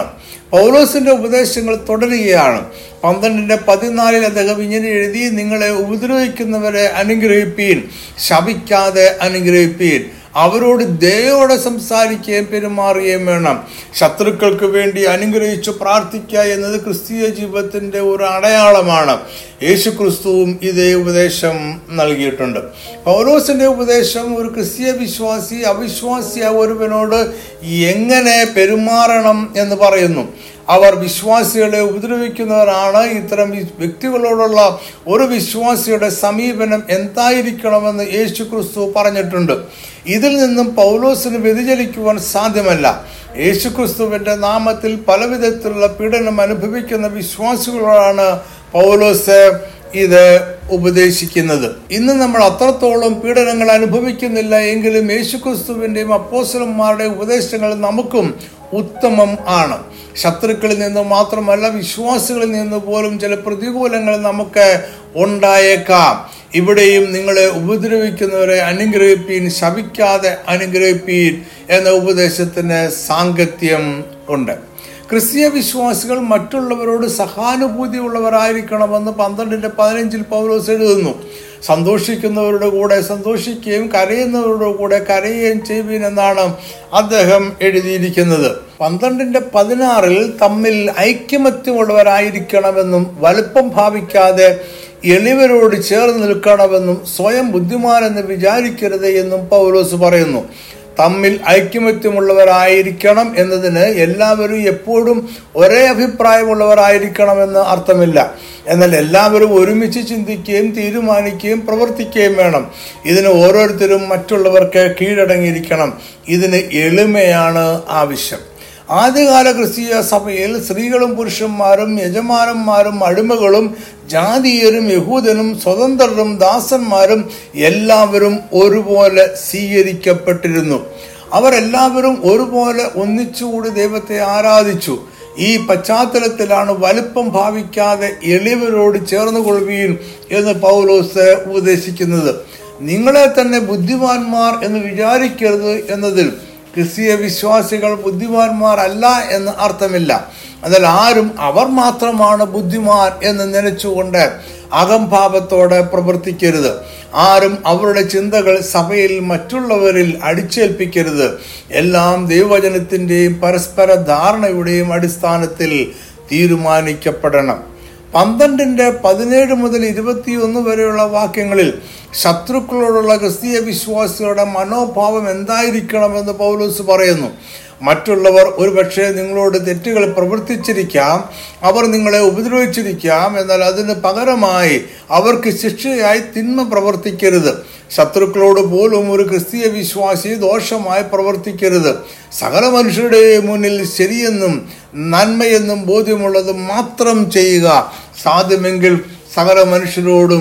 A: പൗലോസിന്റെ ഉപദേശങ്ങൾ തുടരുകയാണ് പന്ത്രണ്ടിന്റെ പതിനാലിൽ അദ്ദേഹം ഇങ്ങനെ എഴുതി നിങ്ങളെ ഉപദ്രവിക്കുന്നവരെ അനുഗ്രഹിപ്പീൻ ശപിക്കാതെ അനുഗ്രഹിപ്പീൻ അവരോട് ദയോടെ സംസാരിക്കുകയും പെരുമാറുകയും വേണം ശത്രുക്കൾക്ക് വേണ്ടി അനുഗ്രഹിച്ചു പ്രാർത്ഥിക്കുക എന്നത് ക്രിസ്തീയ ജീവിതത്തിന്റെ ഒരു അടയാളമാണ് യേശു ക്രിസ്തുവും ഇതേ ഉപദേശം നൽകിയിട്ടുണ്ട് പൗലോസിന്റെ ഉപദേശം ഒരു ക്രിസ്തീയ വിശ്വാസി അവിശ്വാസിയായ ഒരുവനോട് എങ്ങനെ പെരുമാറണം എന്ന് പറയുന്നു അവർ വിശ്വാസികളെ ഉപദ്രവിക്കുന്നവരാണ് ഇത്തരം വ്യക്തികളോടുള്ള ഒരു വിശ്വാസിയുടെ സമീപനം എന്തായിരിക്കണമെന്ന് യേശു ക്രിസ്തു പറഞ്ഞിട്ടുണ്ട് ഇതിൽ നിന്നും പൗലോസിന് വ്യതിചലിക്കുവാൻ സാധ്യമല്ല യേശു ക്രിസ്തുവിന്റെ നാമത്തിൽ പലവിധത്തിലുള്ള പീഡനം അനുഭവിക്കുന്ന വിശ്വാസികളോടാണ് പൗലോസ് ഇത് ഉപദേശിക്കുന്നത് ഇന്ന് നമ്മൾ അത്രത്തോളം പീഡനങ്ങൾ അനുഭവിക്കുന്നില്ല എങ്കിലും യേശുക്രിസ്തുവിന്റെയും അപ്പോസലന്മാരുടെയും ഉപദേശങ്ങൾ നമുക്കും ഉത്തമം ആണ് ശത്രുക്കളിൽ നിന്ന് മാത്രമല്ല വിശ്വാസികളിൽ നിന്ന് പോലും ചില പ്രതികൂലങ്ങൾ നമുക്ക് ഉണ്ടായേക്കാം ഇവിടെയും നിങ്ങളെ ഉപദ്രവിക്കുന്നവരെ അനുഗ്രഹിപ്പീൻ ശപിക്കാതെ അനുഗ്രഹിപ്പീൻ എന്ന ഉപദേശത്തിന് സാങ്കത്യം ഉണ്ട് ക്രിസ്തീയ വിശ്വാസികൾ മറ്റുള്ളവരോട് സഹാനുഭൂതി ഉള്ളവരായിരിക്കണമെന്ന് പന്ത്രണ്ടിന്റെ പതിനഞ്ചിൽ പൗലോസ് എഴുതുന്നു സന്തോഷിക്കുന്നവരുടെ കൂടെ സന്തോഷിക്കുകയും കരയുന്നവരുടെ കൂടെ കരയുകയും ചെയ്യുവീൻ എന്നാണ് അദ്ദേഹം എഴുതിയിരിക്കുന്നത് പന്ത്രണ്ടിന്റെ പതിനാറിൽ തമ്മിൽ ഐക്യമത്യമുള്ളവരായിരിക്കണമെന്നും വലുപ്പം ഭാവിക്കാതെ എളിവരോട് ചേർന്ന് നിൽക്കണമെന്നും സ്വയം ബുദ്ധിമാനെന്ന് വിചാരിക്കരുത് എന്നും പൗലോസ് പറയുന്നു തമ്മിൽ ഐക്യമത്യമുള്ളവരായിരിക്കണം എന്നതിന് എല്ലാവരും എപ്പോഴും ഒരേ അഭിപ്രായമുള്ളവരായിരിക്കണമെന്ന് അർത്ഥമില്ല എന്നാൽ എല്ലാവരും ഒരുമിച്ച് ചിന്തിക്കുകയും തീരുമാനിക്കുകയും പ്രവർത്തിക്കുകയും വേണം ഇതിന് ഓരോരുത്തരും മറ്റുള്ളവർക്ക് കീഴടങ്ങിയിരിക്കണം ഇതിന് എളിമയാണ് ആവശ്യം ആദ്യകാല ക്രിസ്തീയ സഭയിൽ സ്ത്രീകളും പുരുഷന്മാരും യജമാനന്മാരും അടിമകളും ജാതീയരും യഹൂദനും സ്വതന്ത്രരും ദാസന്മാരും എല്ലാവരും ഒരുപോലെ സ്വീകരിക്കപ്പെട്ടിരുന്നു അവരെല്ലാവരും ഒരുപോലെ ഒന്നിച്ചുകൂടി ദൈവത്തെ ആരാധിച്ചു ഈ പശ്ചാത്തലത്തിലാണ് വലുപ്പം ഭാവിക്കാതെ എളിവരോട് ചേർന്ന് കൊള്ളുകയും എന്ന് പൗലോസ് ഉപദേശിക്കുന്നത് നിങ്ങളെ തന്നെ ബുദ്ധിമാന്മാർ എന്ന് വിചാരിക്കരുത് എന്നതിൽ ക്രിസ്തീയ വിശ്വാസികൾ ബുദ്ധിമാന്മാർ അല്ല എന്ന് അർത്ഥമില്ല എന്നാൽ ആരും അവർ മാത്രമാണ് ബുദ്ധിമാൻ എന്ന് നനച്ചുകൊണ്ട് അകംഭാവത്തോടെ പ്രവർത്തിക്കരുത് ആരും അവരുടെ ചിന്തകൾ സഭയിൽ മറ്റുള്ളവരിൽ അടിച്ചേൽപ്പിക്കരുത് എല്ലാം ദൈവവചനത്തിന്റെയും പരസ്പര ധാരണയുടെയും അടിസ്ഥാനത്തിൽ തീരുമാനിക്കപ്പെടണം പന്ത്രണ്ടിന്റെ പതിനേഴ് മുതൽ ഇരുപത്തിയൊന്ന് വരെയുള്ള വാക്യങ്ങളിൽ ശത്രുക്കളോടുള്ള ക്രിസ്തീയ വിശ്വാസികളുടെ മനോഭാവം എന്തായിരിക്കണമെന്ന് പൗലോസ് പറയുന്നു മറ്റുള്ളവർ ഒരുപക്ഷെ നിങ്ങളോട് തെറ്റുകൾ പ്രവർത്തിച്ചിരിക്കാം അവർ നിങ്ങളെ ഉപദ്രവിച്ചിരിക്കാം എന്നാൽ അതിന് പകരമായി അവർക്ക് ശിക്ഷയായി തിന്മ പ്രവർത്തിക്കരുത് ശത്രുക്കളോട് പോലും ഒരു ക്രിസ്തീയ വിശ്വാസി ദോഷമായി പ്രവർത്തിക്കരുത് സകല മനുഷ്യരുടെ മുന്നിൽ ശരിയെന്നും നന്മയെന്നും ബോധ്യമുള്ളത് മാത്രം ചെയ്യുക സാധ്യമെങ്കിൽ സകല മനുഷ്യരോടും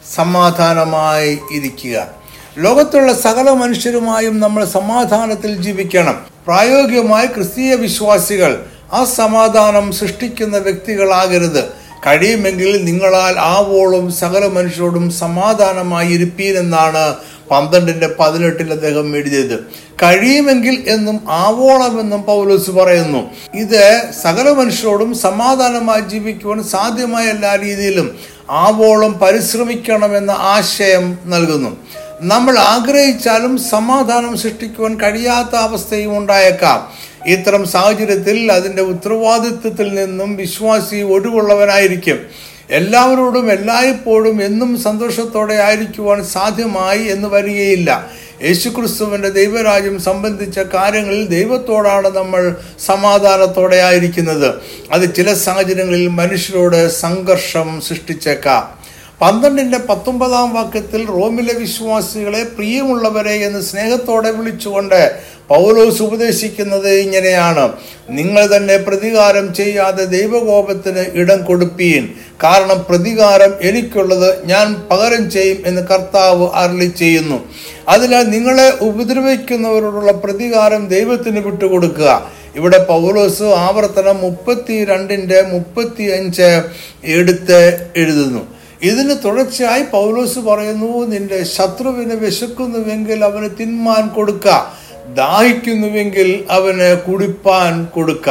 A: സമാധാനമായി ഇരിക്കുക ലോകത്തുള്ള സകല മനുഷ്യരുമായും നമ്മൾ സമാധാനത്തിൽ ജീവിക്കണം പ്രായോഗികമായി ക്രിസ്തീയ വിശ്വാസികൾ ആ സമാധാനം സൃഷ്ടിക്കുന്ന വ്യക്തികളാകരുത് കഴിയുമെങ്കിൽ നിങ്ങളാൽ ആവോളം സകല മനുഷ്യരോടും സമാധാനമായി ഇരിപ്പീനെന്നാണ് പന്ത്രണ്ടിന്റെ പതിനെട്ടിൽ അദ്ദേഹം എഴുതിയത് കഴിയുമെങ്കിൽ എന്നും ആവോളമെന്നും പൗലോസ് പറയുന്നു ഇത് സകല മനുഷ്യരോടും സമാധാനമായി ജീവിക്കുവാൻ സാധ്യമായ എല്ലാ രീതിയിലും ആവോളം പരിശ്രമിക്കണമെന്ന ആശയം നൽകുന്നു നമ്മൾ ആഗ്രഹിച്ചാലും സമാധാനം സൃഷ്ടിക്കുവാൻ കഴിയാത്ത അവസ്ഥയും ഉണ്ടായേക്കാം ഇത്തരം സാഹചര്യത്തിൽ അതിൻ്റെ ഉത്തരവാദിത്വത്തിൽ നിന്നും വിശ്വാസി ഒഴിവുള്ളവനായിരിക്കും എല്ലാവരോടും എല്ലായ്പ്പോഴും എന്നും സന്തോഷത്തോടെ ആയിരിക്കുവാൻ സാധ്യമായി എന്ന് വരികയില്ല യേശുക്രിസ്തുവിന്റെ ദൈവരാജ്യം സംബന്ധിച്ച കാര്യങ്ങളിൽ ദൈവത്തോടാണ് നമ്മൾ സമാധാനത്തോടെ ആയിരിക്കുന്നത് അത് ചില സാഹചര്യങ്ങളിൽ മനുഷ്യരോട് സംഘർഷം സൃഷ്ടിച്ചേക്കാം പന്ത്രണ്ടിന്റെ പത്തൊമ്പതാം വാക്യത്തിൽ റോമിലെ വിശ്വാസികളെ പ്രിയമുള്ളവരെ എന്ന് സ്നേഹത്തോടെ വിളിച്ചുകൊണ്ട് പൗലോസ് ഉപദേശിക്കുന്നത് ഇങ്ങനെയാണ് നിങ്ങൾ തന്നെ പ്രതികാരം ചെയ്യാതെ ദൈവകോപത്തിന് ഇടം കൊടുപ്പീൻ കാരണം പ്രതികാരം എനിക്കുള്ളത് ഞാൻ പകരം ചെയ്യും എന്ന് കർത്താവ് അരളി ചെയ്യുന്നു അതിനാൽ നിങ്ങളെ ഉപദ്രവിക്കുന്നവരോടുള്ള പ്രതികാരം ദൈവത്തിന് വിട്ടുകൊടുക്കുക ഇവിടെ പൗലോസ് ആവർത്തനം മുപ്പത്തി രണ്ടിന്റെ മുപ്പത്തി അഞ്ച് എടുത്ത് എഴുതുന്നു ഇതിന് തുടർച്ചയായി പൗലോസ് പറയുന്നു നിന്റെ ശത്രുവിന് വിശക്കുന്നുവെങ്കിൽ അവന് തിന്മാൻ കൊടുക്ക ദാഹിക്കുന്നുവെങ്കിൽ അവന് കുടിപ്പാൻ കൊടുക്ക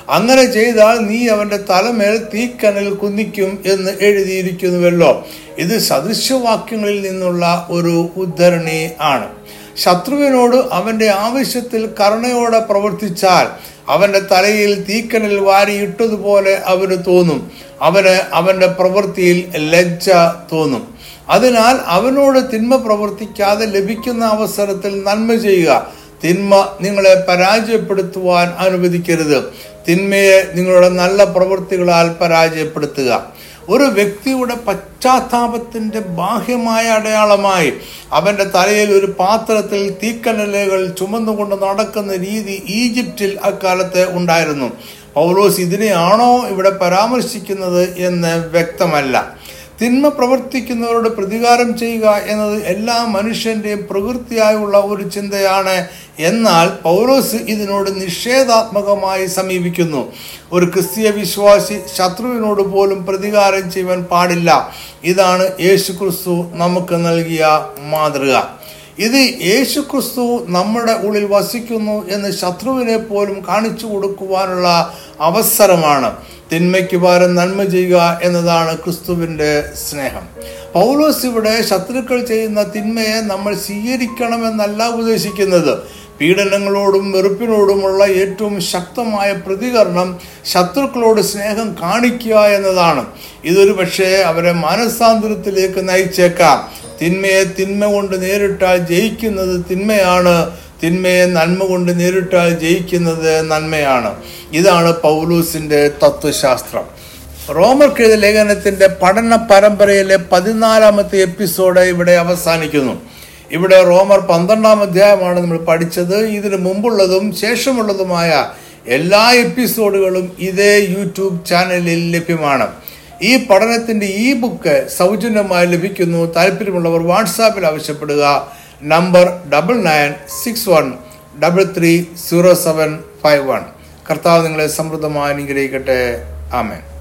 A: അങ്ങനെ ചെയ്താൽ നീ അവന്റെ തലമേൽ തീക്കനൽ കുന്നിക്കും എന്ന് എഴുതിയിരിക്കുന്നുവല്ലോ ഇത് സദൃശവാക്യങ്ങളിൽ നിന്നുള്ള ഒരു ഉദ്ധരണി ആണ് ശത്രുവിനോട് അവന്റെ ആവശ്യത്തിൽ കരുണയോടെ പ്രവർത്തിച്ചാൽ അവന്റെ തലയിൽ തീക്കനൽ വാരിയിട്ടതുപോലെ അവന് തോന്നും അവന് അവന്റെ പ്രവൃത്തിയിൽ ലജ്ജ തോന്നും അതിനാൽ അവനോട് തിന്മ പ്രവർത്തിക്കാതെ ലഭിക്കുന്ന അവസരത്തിൽ നന്മ ചെയ്യുക തിന്മ നിങ്ങളെ പരാജയപ്പെടുത്തുവാൻ അനുവദിക്കരുത് തിന്മയെ നിങ്ങളുടെ നല്ല പ്രവൃത്തികളാൽ പരാജയപ്പെടുത്തുക ഒരു വ്യക്തിയുടെ പശ്ചാത്താപത്തിന്റെ ബാഹ്യമായ അടയാളമായി അവന്റെ തലയിൽ ഒരു പാത്രത്തിൽ തീക്കനലുകൾ ചുമന്നുകൊണ്ട് നടക്കുന്ന രീതി ഈജിപ്തിൽ അക്കാലത്ത് ഉണ്ടായിരുന്നു പൗലോസ് ഇതിനെയാണോ ഇവിടെ പരാമർശിക്കുന്നത് എന്ന് വ്യക്തമല്ല തിന്മ പ്രവർത്തിക്കുന്നവരോട് പ്രതികാരം ചെയ്യുക എന്നത് എല്ലാ മനുഷ്യന്റെയും പ്രകൃതിയായുള്ള ഒരു ചിന്തയാണ് എന്നാൽ പൗലോസ് ഇതിനോട് നിഷേധാത്മകമായി സമീപിക്കുന്നു ഒരു ക്രിസ്തീയ വിശ്വാസി ശത്രുവിനോട് പോലും പ്രതികാരം ചെയ്യുവാൻ പാടില്ല ഇതാണ് യേശു ക്രിസ്തു നമുക്ക് നൽകിയ മാതൃക ഇത് യേശു ക്രിസ്തു നമ്മുടെ ഉള്ളിൽ വസിക്കുന്നു എന്ന് ശത്രുവിനെ പോലും കാണിച്ചു കൊടുക്കുവാനുള്ള അവസരമാണ് തിന്മയ്ക്ക് പകരം നന്മ ചെയ്യുക എന്നതാണ് ക്രിസ്തുവിൻ്റെ സ്നേഹം പൗലോസ് ഇവിടെ ശത്രുക്കൾ ചെയ്യുന്ന തിന്മയെ നമ്മൾ സ്വീകരിക്കണമെന്നല്ല ഉപദേശിക്കുന്നത് പീഡനങ്ങളോടും വെറുപ്പിനോടുമുള്ള ഏറ്റവും ശക്തമായ പ്രതികരണം ശത്രുക്കളോട് സ്നേഹം കാണിക്കുക എന്നതാണ് ഇതൊരു പക്ഷേ അവരെ മാനസാന്തരത്തിലേക്ക് നയിച്ചേക്കാം തിന്മയെ തിന്മ കൊണ്ട് നേരിട്ടാൽ ജയിക്കുന്നത് തിന്മയാണ് തിന്മയെ നന്മ കൊണ്ട് നേരിട്ടാൽ ജയിക്കുന്നത് നന്മയാണ് ഇതാണ് പൗലൂസിന്റെ തത്വശാസ്ത്രം റോമർക്കെഴുതിയ ലേഖനത്തിന്റെ പഠന പരമ്പരയിലെ പതിനാലാമത്തെ എപ്പിസോഡ് ഇവിടെ അവസാനിക്കുന്നു ഇവിടെ റോമർ പന്ത്രണ്ടാം അധ്യായമാണ് നമ്മൾ പഠിച്ചത് ഇതിനു മുമ്പുള്ളതും ശേഷമുള്ളതുമായ എല്ലാ എപ്പിസോഡുകളും ഇതേ യൂട്യൂബ് ചാനലിൽ ലഭ്യമാണ് ഈ പഠനത്തിന്റെ ഈ ബുക്ക് സൗജന്യമായി ലഭിക്കുന്നു താല്പര്യമുള്ളവർ വാട്സാപ്പിൽ ആവശ്യപ്പെടുക number double nine six one double three zero seven five one കർത്താവ് നിങ്ങളെ സമൃദ്ധമായി അനുഗ്രഹിക്കട്ടെ ആമേൻ